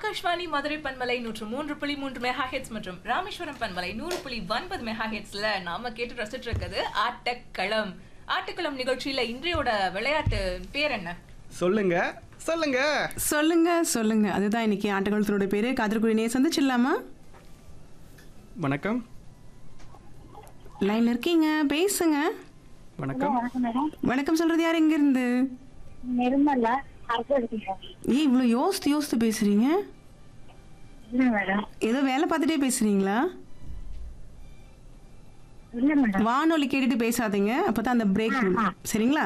ஆகாஷ்வாணி மதுரை பண்பலை நூற்று மூன்று புள்ளி மூன்று மெகா ஹெட்ஸ் மற்றும் ராமேஸ்வரம் பண்பலை நூறு புள்ளி ஒன்பது மெகா ஹெட்ஸ்ல நாம கேட்டு ரசிட்டு இருக்கிறது ஆட்டக்களம் ஆட்டக்களம் நிகழ்ச்சியில இன்றையோட விளையாட்டு பேர் என்ன சொல்லுங்க சொல்லுங்க சொல்லுங்க சொல்லுங்க அதுதான் இன்னைக்கு ஆட்டக்காலத்தினோட பேரு காதல்குடி நேர் சந்திச்சிடலாமா வணக்கம் லைன்ல இருக்கீங்க பேசுங்க வணக்கம் வணக்கம் மேடம் வணக்கம் சொல்றது யார் எங்க இருந்து நிர்மலா அரசு இருக்கீங்க ஏன் இவ்வளோ யோசித்து யோசித்து பேசுறீங்க இல்ல மேடம் ஏதோ வேலை பார்த்துட்டே பேசுறீங்களா இல்ல மேடம் வானொலி கேட்டுட்டு பேசாதீங்க அப்பதான் அந்த பிரேக் சரிங்களா